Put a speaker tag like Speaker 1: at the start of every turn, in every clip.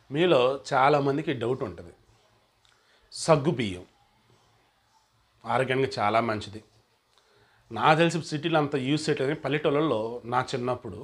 Speaker 1: మీలో చాలామందికి డౌట్ ఉంటుంది సగ్గు బియ్యం ఆరోగ్యానికి చాలా మంచిది నా తెలిసి సిటీలో అంత యూజ్ చేయట్లేదు కానీ పల్లెటూళ్ళలో నా చిన్నప్పుడు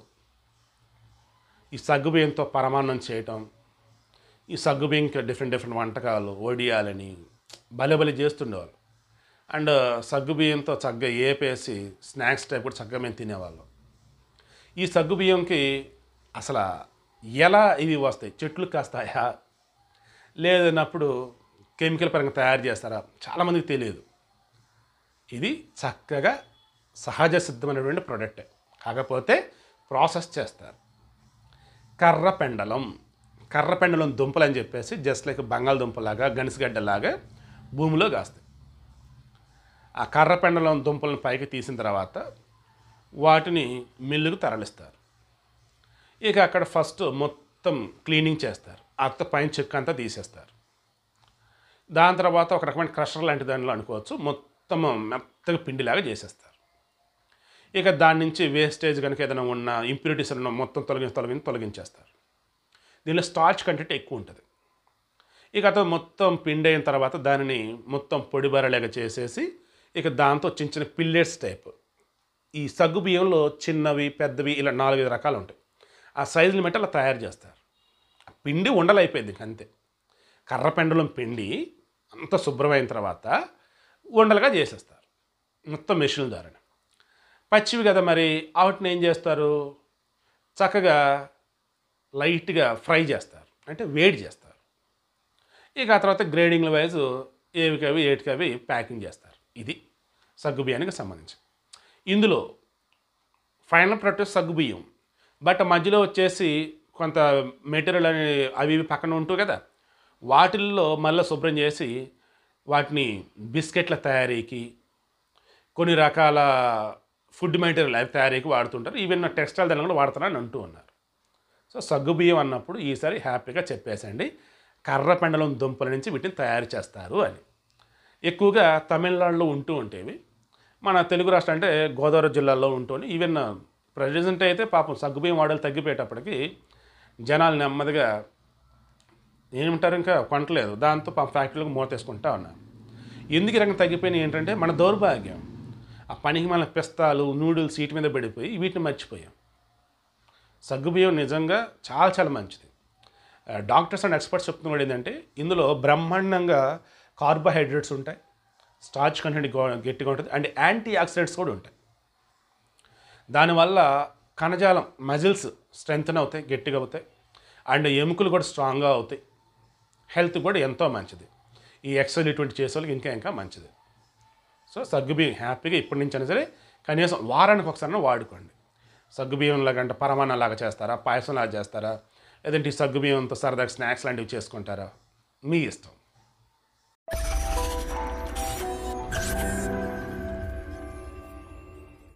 Speaker 1: ఈ సగ్గు బియ్యంతో పరమాన్నం చేయటం ఈ సగ్గు బియ్యంకి డిఫరెంట్ డిఫరెంట్ వంటకాలు వడియాలని భలే భలే చేస్తుండేవాళ్ళు అండ్ సగ్గు బియ్యంతో చక్కగా ఏపేసి స్నాక్స్ టైప్ కూడా చక్కగా మేము తినేవాళ్ళం ఈ సగ్గు బియ్యంకి అసలు ఎలా ఇవి వస్తాయి చెట్లు కాస్తాయా లేదన్నప్పుడు కెమికల్ పరంగా తయారు చేస్తారా చాలామందికి తెలియదు ఇది చక్కగా సహజ సిద్ధమైనటువంటి ప్రోడక్టే కాకపోతే ప్రాసెస్ చేస్తారు కర్ర పెండలం కర్ర పెండలం దుంపలు అని చెప్పేసి జస్ట్ లైక్ బంగాళదుంపలాగా గనిసగడ్డలాగా భూమిలో కాస్తాయి ఆ కర్ర పెండలం దుంపలను పైకి తీసిన తర్వాత వాటిని మిల్లుకు తరలిస్తారు ఇక అక్కడ ఫస్ట్ మొత్తం క్లీనింగ్ చేస్తారు అత్త పైన చెక్క అంతా తీసేస్తారు దాని తర్వాత ఒక రకమైన క్రషర్ లాంటి దానిలో అనుకోవచ్చు మొత్తం మెత్తగా పిండిలాగా చేసేస్తారు ఇక దాని నుంచి వేస్టేజ్ కనుక ఏదైనా ఉన్న ఇంప్యూరిటీస్ ఉన్న మొత్తం తొలగించి తొలగించి తొలగించేస్తారు దీనిలో స్టార్చ్ కంటెంట్ ఎక్కువ ఉంటుంది ఇక అతను మొత్తం పిండి అయిన తర్వాత దానిని మొత్తం పొడి బరలేగా చేసేసి ఇక దాంతో చిన్న చిన్న పిల్లెట్స్ టైప్ ఈ సగ్గు బియ్యంలో చిన్నవి పెద్దవి ఇలా నాలుగైదు రకాలు ఉంటాయి ఆ సైజుని బట్టి అలా తయారు చేస్తారు ఆ పిండి ఉండలైపోయింది ఇంక అంతే కర్ర పెండలం పిండి అంత శుభ్రమైన తర్వాత ఉండలుగా చేసేస్తారు మొత్తం మెషిన్ ద్వారా పచ్చివి కదా మరి వాటిని ఏం చేస్తారు చక్కగా లైట్గా ఫ్రై చేస్తారు అంటే వేడి చేస్తారు ఇక ఆ తర్వాత గ్రేడింగ్ల వైజ్ ఏవికవి ఏటికవి ప్యాకింగ్ చేస్తారు ఇది సగ్గు బియ్యానికి సంబంధించి ఇందులో ఫైనల్ ప్రొడక్ట్ సగ్గు బియ్యం బట్ మధ్యలో వచ్చేసి కొంత మెటీరియల్ అని అవి ఇవి పక్కన ఉంటూ కదా వాటిల్లో మళ్ళీ శుభ్రం చేసి వాటిని బిస్కెట్ల తయారీకి కొన్ని రకాల ఫుడ్ మెటీరియల్ అవి తయారీకి వాడుతుంటారు ఈవెన్ టెక్స్టైల్ దాని కూడా వాడుతున్నారని అంటూ ఉన్నారు సో సగ్గు బియ్యం అన్నప్పుడు ఈసారి హ్యాపీగా చెప్పేసండి కర్ర పెండలం దుంపల నుంచి వీటిని తయారు చేస్తారు అని ఎక్కువగా తమిళనాడులో ఉంటూ ఉండేవి మన తెలుగు రాష్ట్రం అంటే గోదావరి జిల్లాలో ఉంటుంది ఈవెన్ ప్రజెంట్ అయితే పాపం సగ్గుబియ్యం వాడలు తగ్గిపోయేటప్పటికి జనాలు నెమ్మదిగా ఏమంటారు ఇంకా కొనట్లేదు దాంతో పాపం ఫ్యాక్టరీలకు మూతేసుకుంటా ఉన్నారు ఎందుకు ఈ రకంగా తగ్గిపోయినాయి ఏంటంటే మన దౌర్భాగ్యం ఆ పనికి మన పిస్తాలు నూడిల్స్ వీటి మీద పడిపోయి వీటిని మర్చిపోయాం సగ్గుబియ్యం నిజంగా చాలా చాలా మంచిది ఆ, డాక్టర్స్ అండ్ ఎక్స్పర్ట్స్ చెప్తున్నది ఏంటంటే ఇందులో బ్రహ్మాండంగా కార్బోహైడ్రేట్స్ ఉంటాయి స్టార్చ్ కంటెంట్ గో- గట్టిగా ఉంటుంది అండ్ యాంటీ ఆక్సిడెంట్స్ కూడా ఉంటాయి దానివల్ల కణజాలం మజిల్స్ స్ట్రెంగ్తన్ అవుతాయి గట్టిగా అవుతాయి అండ్ ఎముకలు కూడా స్ట్రాంగ్గా అవుతాయి హెల్త్ కూడా ఎంతో మంచిది ఈ ఎక్సెల్ ఇటువంటి చేసే వాళ్ళకి ఇంకా ఇంకా మంచిది సో సగ్గుబియ్యం హ్యాపీగా ఇప్పటి నుంచి అయినా సరే కనీసం వారానికి ఒకసారి వాడుకోండి సగ్గుబియ్యం లాగా అంటే పరమాన్నం లాగా చేస్తారా పాయసం లాగా చేస్తారా లేదంటే ఈ సగ్గుబియ్యంతో సరదాగా స్నాక్స్ లాంటివి చేసుకుంటారా మీ ఇష్టం